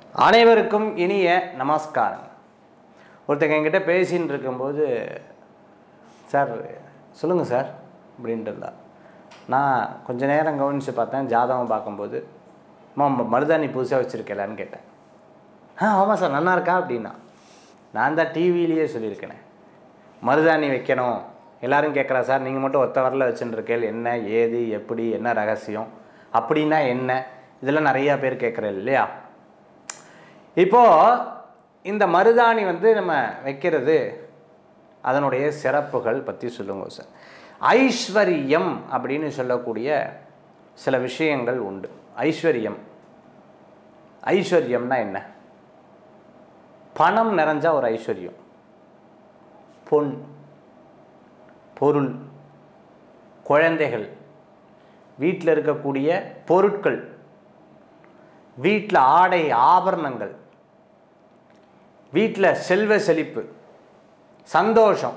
அனைவருக்கும் இனிய நமஸ்காரம் ஒருத்தங்க என்கிட்ட பேசின்னு இருக்கும்போது சார் சொல்லுங்கள் சார் அப்படின்ட்டு இருந்தா நான் கொஞ்ச நேரம் கவனித்து பார்த்தேன் ஜாதகம் பார்க்கும்போது அம்மா ம- மருதாணி புதுசாக வச்சுருக்கலான்னு கேட்டேன் ஆ ஆமாம் சார் நல்லா இருக்கா அப்படின்னா நான் தான் டிவிலேயே சொல்லியிருக்கேனே மருதாணி வைக்கணும் எல்லாரும் கேட்குறா சார் நீங்கள் மட்டும் ஒத்த வரல வச்சுருக்கேன் என்ன ஏது எப்படி என்ன ரகசியம் அப்படின்னா என்ன இதெல்லாம் நிறையா பேர் கேட்குறேன் இல்லையா இப்போது இந்த மருதாணி வந்து நம்ம வைக்கிறது அதனுடைய சிறப்புகள் பற்றி சொல்லுங்க சார் ஐஸ்வர்யம் அப்படின்னு சொல்லக்கூடிய சில விஷயங்கள் உண்டு ஐஸ்வர்யம் ஐஸ்வர்யம்னா என்ன பணம் நிறைஞ்சா ஒரு ஐஸ்வர்யம் பொன் பொருள் குழந்தைகள் வீட்டில் இருக்கக்கூடிய பொருட்கள் வீட்டில் ஆடை ஆபரணங்கள் வீட்டில் செல்வ செழிப்பு சந்தோஷம்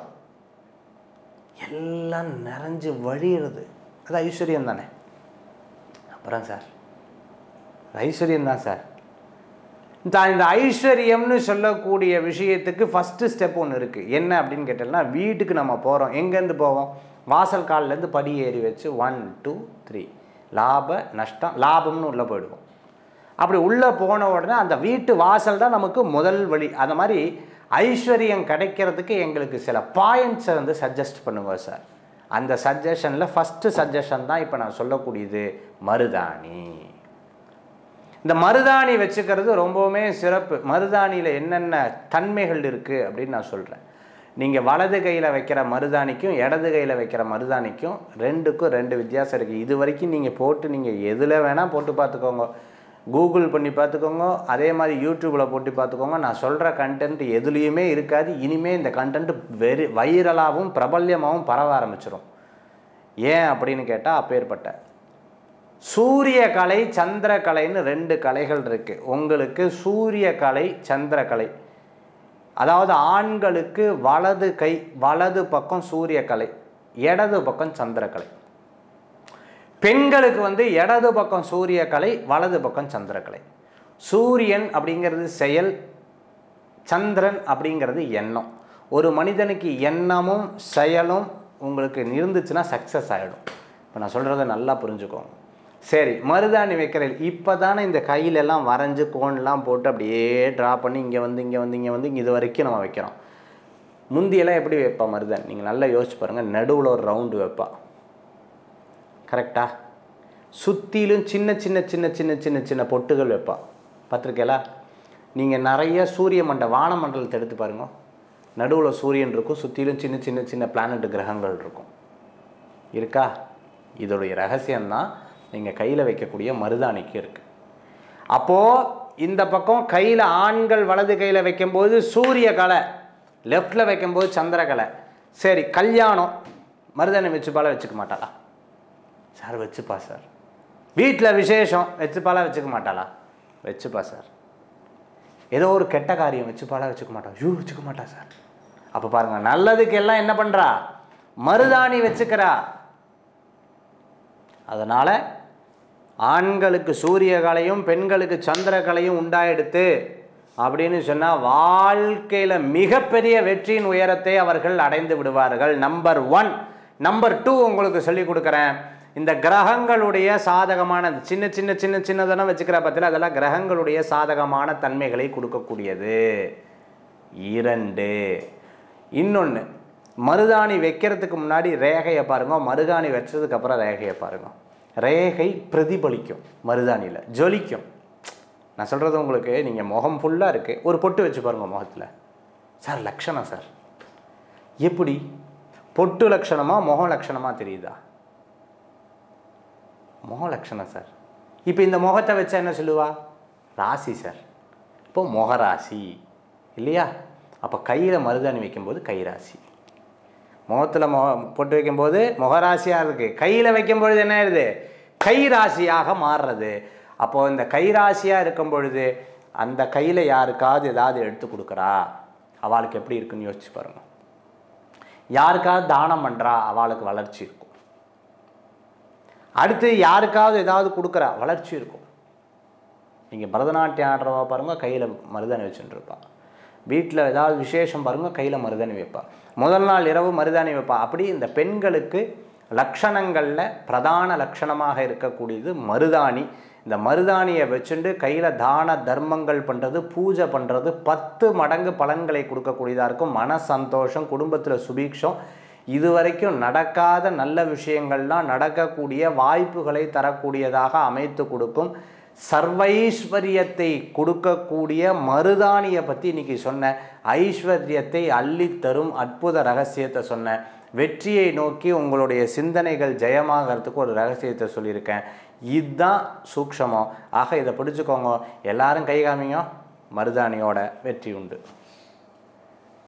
எல்லாம் நிறைஞ்சு வழியிறது அது ஐஸ்வர்யம் தானே அப்புறம் சார் ஐஸ்வர்யம் தான் சார் இந்த இந்த ஐஸ்வர்யம்னு சொல்லக்கூடிய விஷயத்துக்கு ஃபஸ்ட்டு ஸ்டெப் ஒன்று இருக்குது என்ன அப்படின்னு கேட்டோம்னா வீட்டுக்கு நம்ம போகிறோம் எங்கேருந்து போவோம் வாசல் கால்லேருந்து படி ஏறி வச்சு ஒன் டூ த்ரீ லாப நஷ்டம் லாபம்னு உள்ளே போயிடுவோம் அப்படி உள்ளே போன உடனே அந்த வீட்டு வாசல் தான் நமக்கு முதல் வழி அந்த மாதிரி ஐஸ்வர்யம் கிடைக்கிறதுக்கு எங்களுக்கு சில பாயிண்ட்ஸை வந்து சஜஸ்ட் பண்ணுங்க சார் அந்த சஜஷனில் ஃபஸ்ட்டு சஜஷன் தான் இப்போ நான் சொல்லக்கூடியது மருதாணி இந்த மருதாணி வச்சுக்கிறது ரொம்பவுமே சிறப்பு மருதாணியில் என்னென்ன தன்மைகள் இருக்குது அப்படின்னு நான் சொல்கிறேன் நீங்கள் வலது கையில் வைக்கிற மருதாணிக்கும் இடது கையில் வைக்கிற மருதாணிக்கும் ரெண்டுக்கும் ரெண்டு வித்தியாசம் இருக்குது இது வரைக்கும் நீங்கள் போட்டு நீங்கள் எதில் வேணால் போட்டு பார்த்துக்கோங்க கூகுள் பண்ணி பார்த்துக்கோங்க அதே மாதிரி யூடியூப்பில் போட்டு பார்த்துக்கோங்க நான் சொல்கிற கண்டென்ட் எதுலேயுமே இருக்காது இனிமேல் இந்த கண்டென்ட் வெறி வைரலாகவும் பிரபல்யமாகவும் பரவ ஆரம்பிச்சிடும் ஏன் அப்படின்னு கேட்டால் அப்பேற்பட்ட சூரிய கலை சந்திர கலைன்னு ரெண்டு கலைகள் இருக்கு உங்களுக்கு சூரிய கலை சந்திர கலை அதாவது ஆண்களுக்கு வலது கை வலது பக்கம் சூரிய கலை இடது பக்கம் சந்திரக்கலை பெண்களுக்கு வந்து இடது பக்கம் சூரிய கலை வலது பக்கம் சந்திரக்கலை சூரியன் அப்படிங்கிறது செயல் சந்திரன் அப்படிங்கிறது எண்ணம் ஒரு மனிதனுக்கு எண்ணமும் செயலும் உங்களுக்கு இருந்துச்சுன்னா சக்ஸஸ் ஆகிடும் இப்போ நான் சொல்கிறத நல்லா புரிஞ்சுக்கோங்க சரி மருதாணி வைக்கிறேன் இப்போ தானே இந்த கையிலெல்லாம் வரைஞ்சி கோன்லாம் போட்டு அப்படியே ட்ரா பண்ணி இங்கே வந்து இங்கே வந்து இங்கே வந்து இங்கே இது வரைக்கும் நம்ம வைக்கிறோம் முந்தியெல்லாம் எப்படி வைப்பா மருதாணி நீங்கள் நல்லா யோசிச்சு பாருங்கள் நடுவில் ஒரு ரவுண்டு வைப்பா கரெக்டா சுற்றிலும் சின்ன சின்ன சின்ன சின்ன சின்ன சின்ன பொட்டுகள் வைப்பா பார்த்துருக்கேலா நீங்கள் நிறைய சூரிய மண்ட வானமண்டலத்தை எடுத்து பாருங்க நடுவில் சூரியன் இருக்கும் சுற்றிலும் சின்ன சின்ன சின்ன பிளானட் கிரகங்கள் இருக்கும் இருக்கா இதோடைய ரகசியம்தான் நீங்கள் கையில் வைக்கக்கூடிய மருதாணிக்கு இருக்குது அப்போது இந்த பக்கம் கையில் ஆண்கள் வலது கையில் வைக்கும்போது சூரிய கலை லெஃப்டில் வைக்கும்போது சந்திரகலை சரி கல்யாணம் மருதாணி வச்சுப்பால வச்சுக்க மாட்டாளா சார் வச்சுப்பா சார் வீட்டில் விசேஷம் வச்சுப்பாலா வச்சுக்க மாட்டாளா வச்சுப்பா சார் ஏதோ ஒரு கெட்ட காரியம் வச்சுப்பாலா வச்சுக்க மாட்டா ஐயோ வச்சுக்க மாட்டா சார் அப்போ பாருங்க நல்லதுக்கு எல்லாம் என்ன பண்ணுறா மருதாணி வச்சுக்கிறா அதனால் ஆண்களுக்கு சூரிய கலையும் பெண்களுக்கு சந்திர கலையும் உண்டாயிடுத்து அப்படின்னு சொன்னால் வாழ்க்கையில் மிகப்பெரிய வெற்றியின் உயரத்தை அவர்கள் அடைந்து விடுவார்கள் நம்பர் ஒன் நம்பர் டூ உங்களுக்கு சொல்லி கொடுக்குறேன் இந்த கிரகங்களுடைய சாதகமான சின்ன சின்ன சின்ன சின்னதெல்லாம் வச்சுக்கிற பற்றில அதெல்லாம் கிரகங்களுடைய சாதகமான தன்மைகளை கொடுக்கக்கூடியது இரண்டு இன்னொன்று மருதாணி வைக்கிறதுக்கு முன்னாடி ரேகையை பாருங்க மருதாணி வச்சதுக்கு அப்புறம் ரேகையை பாருங்க ரேகை பிரதிபலிக்கும் மருதாணியில் ஜொலிக்கும் நான் சொல்கிறது உங்களுக்கு நீங்கள் முகம் ஃபுல்லாக இருக்குது ஒரு பொட்டு வச்சு பாருங்க முகத்தில் சார் லக்ஷணம் சார் எப்படி பொட்டு லட்சணமா முகம் லட்சணமா தெரியுதா முக லட்சணம் சார் இப்போ இந்த முகத்தை வச்சா என்ன சொல்லுவா ராசி சார் இப்போ முகராசி இல்லையா அப்போ கையில் மருதாணி வைக்கும்போது கை ராசி முகத்தில் முக பொட்டு வைக்கும்போது முகராசியாக இருக்குது கையில் வைக்கும்பொழுது என்ன ஆயிடுது கை ராசியாக மாறுறது அப்போது இந்த கை ராசியாக இருக்கும் பொழுது அந்த கையில் யாருக்காவது ஏதாவது எடுத்து கொடுக்குறா அவளுக்கு எப்படி இருக்குன்னு யோசிச்சு பாருங்க யாருக்காவது தானம் பண்ணுறா அவளுக்கு வளர்ச்சி இருக்கும் அடுத்து யாருக்காவது ஏதாவது கொடுக்குறா வளர்ச்சி இருக்கும் நீங்கள் பரதநாட்டியம் ஆடுறவா பாருங்கள் கையில் மருதாணி வச்சுட்டு இருப்பா வீட்டில் ஏதாவது விசேஷம் பாருங்கள் கையில் மருதாணி வைப்பா முதல் நாள் இரவு மருதாணி வைப்பா அப்படி இந்த பெண்களுக்கு லக்ஷணங்களில் பிரதான லட்சணமாக இருக்கக்கூடியது மருதாணி இந்த மருதாணியை வச்சுட்டு கையில் தான தர்மங்கள் பண்ணுறது பூஜை பண்ணுறது பத்து மடங்கு பலன்களை கொடுக்கக்கூடியதாக இருக்கும் மன சந்தோஷம் குடும்பத்தில் சுபீக்ஷம் இதுவரைக்கும் நடக்காத நல்ல விஷயங்கள்லாம் நடக்கக்கூடிய வாய்ப்புகளை தரக்கூடியதாக அமைத்து கொடுக்கும் சர்வைஸ்வரியத்தை கொடுக்கக்கூடிய மருதாணியை பற்றி இன்னைக்கு சொன்னேன் ஐஸ்வர்யத்தை அள்ளித்தரும் அற்புத ரகசியத்தை சொன்னேன் வெற்றியை நோக்கி உங்களுடைய சிந்தனைகள் ஜெயமாகறதுக்கு ஒரு ரகசியத்தை சொல்லியிருக்கேன் இதுதான் சூக்ஷமம் ஆக இதை பிடிச்சுக்கோங்க எல்லாரும் கை காமிங்க மருதாணியோட வெற்றி உண்டு